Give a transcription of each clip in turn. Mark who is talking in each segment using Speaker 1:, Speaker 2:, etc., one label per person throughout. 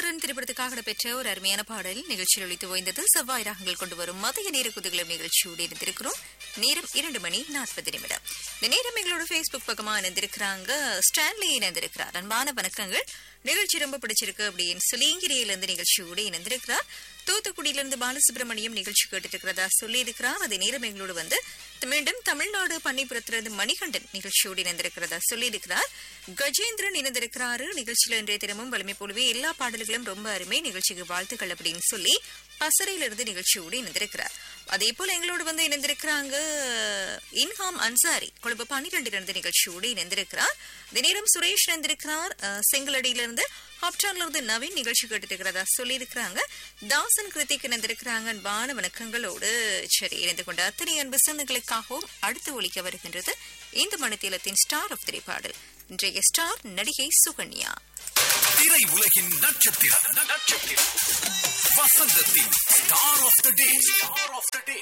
Speaker 1: குமாரன் திரைப்படத்துக்காக பெற்ற ஒரு அருமையான பாடல் நிகழ்ச்சியில் ஒழித்து ஓய்ந்தது செவ்வாய் ராகங்கள் கொண்டு வரும் மதிய நேர குதுகலம் நிகழ்ச்சியோடு இருந்திருக்கிறோம் நேரம் இரண்டு மணி நாற்பது நிமிடம் இந்த நேரம் எங்களோட ஃபேஸ்புக் பக்கமா இணைந்திருக்கிறாங்க ஸ்டான்லி இணைந்திருக்கிறார் அன்பான வணக்கங்கள் நிகழ்ச்சி ரொம்ப பிடிச்சிருக்கு அப்படின்னு சொல்லி இங்கிரியிலிருந்து நிகழ்ச்சியோடு இணைந்திருக்கிறார் தூத்துக்குடியிலிருந்து பாலசுப்ரமணியம் நிகழ்ச்சி கேட்டுட்டு இருக்கிறதா சொல்லி இருக்கிறார் அதே நேரம் எங்களோடு வந்து மீண்டும் தமிழ்நாடு பன்னிபுரத்திலிருந்து மணிகண்டன் நிகழ்ச்சியோடு இணைந்திருக்கிறதா சொல்லி இருக்கிறார் கஜேந்திரன் இணைந்திருக்கிறாரு நிகழ்ச்சியில இன்றைய தினமும் வலிமை போலவே எல்லா பாடல்களும் ரொம்ப அருமை நிகழ்ச்சிக்கு வாழ்த்துக்கள் அப்படின்னு சொல்லி பசறையிலிருந்து நிகழ்ச்சியோடு இணைந்திருக்கிறார் அதே போல எங்களோடு வந்து இணைந்திருக்கிறாங்க இன்ஹாம் அன்சாரி கொழும்பு பன்னிரண்டிலிருந்து நிகழ்ச்சியோடு இணைந்திருக்கிறார் இந்த நேரம் சுரேஷ் இணைந்திருக்கிறார் அஹ், செங்கலடியிலிருந்து ஹாப்டான்ல இருந்து நவீன் நிகழ்ச்சி கேட்டுட்டு இருக்கிறதா சொல்லி இருக்கிறாங்க தாசன் கிருத்திக் இணைந்திருக்கிறாங்க அன்பான வணக்கங்களோடு சரி இணைந்து கொண்ட அத்தனை அன்பு சொந்தங்களுக்காகவும் அடுத்து ஒலிக்க வருகின்றது இந்த மணித்தீலத்தின் ஸ்டார் ஆஃப் திரைப்பாடல் இன்றைய ஸ்டார் நடிகை சுகன்யா
Speaker 2: திரை உலகின் நட்சத்திரம் நட்சத்திரம் வசந்தத்தின் star of the day star of the day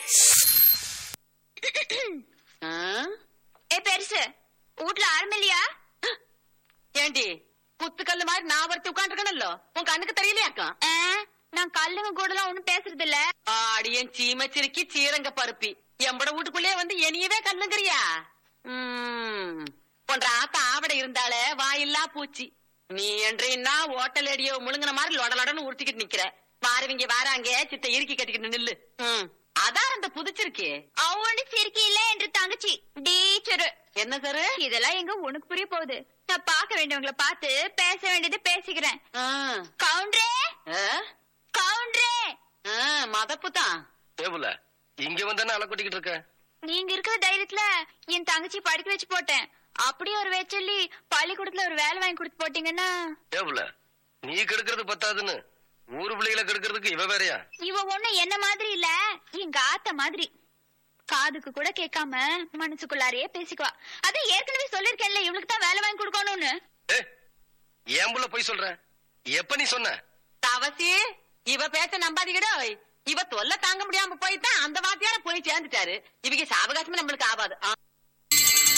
Speaker 3: ஆ?
Speaker 4: ஏ பெருசு வீட்ல ஆரம்ப இல்லையா
Speaker 3: ஏண்டி குத்துக்கல்லு மாதிரி நான் ஒருத்தி உட்காந்துருக்கணும்லோ உன் கண்ணுக்கு தெரியலையாக்கா
Speaker 4: ஆ, நான் கல்லுங்க கூட எல்லாம் ஒண்ணும் பேசுறது இல்ல
Speaker 3: ஆடியன் சீமச்சிருக்கி சீரங்க பருப்பி எம்பட வீட்டுக்குள்ளே வந்து என்னையவே கல்லுங்கிறியா ம், போன்ற ஆத்த ஆவட இருந்தாலே வாயில்லா பூச்சி நீ என்றீன்னா ஓட்டல் அடியோ முழுங்கின மாதிரி லொடலொடன்னு உருட்டிக்கிட்டு நிக்கிற வாரவிங்க வாராங்க சித்த இறுக்கி கட்டிக்கிட்டு நில்லு ம், அதான் அந்த புதிச்சிருக்கு
Speaker 4: அவனு சிரிக்கி இல்ல என்று தங்கச்சி டீச்சரு
Speaker 3: என்ன சாரு
Speaker 4: இதெல்லாம் எங்க உனக்கு புரிய போகுது நான் பார்க்க வேண்டியவங்கள பார்த்து பேச வேண்டியது பேசிக்கிறேன்
Speaker 3: ஆ,
Speaker 4: கவுண்டரே
Speaker 3: ஆ,
Speaker 4: கவுண்டரே
Speaker 3: ஆ, மதப்பு தான்
Speaker 5: தேவல இங்க வந்தானே அலை கொட்டிக்கிட்டு இருக்க
Speaker 4: நீங்க இருக்கிற தைரியத்துல என் தங்கச்சி படிக்க வச்சு போட்டேன் அப்படியே ஒரு சொல்லி பள்ளிக்கூடத்துல ஒரு வேலை வாங்கி கொடுத்து போட்டீங்கன்னா
Speaker 5: தேவல நீ கெடுக்கிறது பத்தாதுன்னு ஊரு பிள்ளைகளை கெடுக்கிறதுக்கு இவ வேறயா
Speaker 4: இவ ஒண்ணு என்ன மாதிரி இல்ல எங்க ஆத்த மாதிரி காதுக்கு கூட கேட்காம மனசுக்குள்ளாரையே பேசிக்குவா அதான் ஏற்கனவே சொல்லிருக்கேன்ல இவளுக்கு தான் வேலை வாங்கி கொடுக்கணும்னு
Speaker 5: ஏ ஏன் புள்ள போய் சொல்ற எப்ப நீ சொன்ன
Speaker 3: தவசி இவ பேச்ச நம்பாதீங்கடோ இவ தொல்லை தாங்க முடியாம போய்தான் அந்த வாத்தியார போய் சேர்ந்துட்டாரு இவங்க சாவகாசமே நம்மளுக்கு ஆகாது ஆ.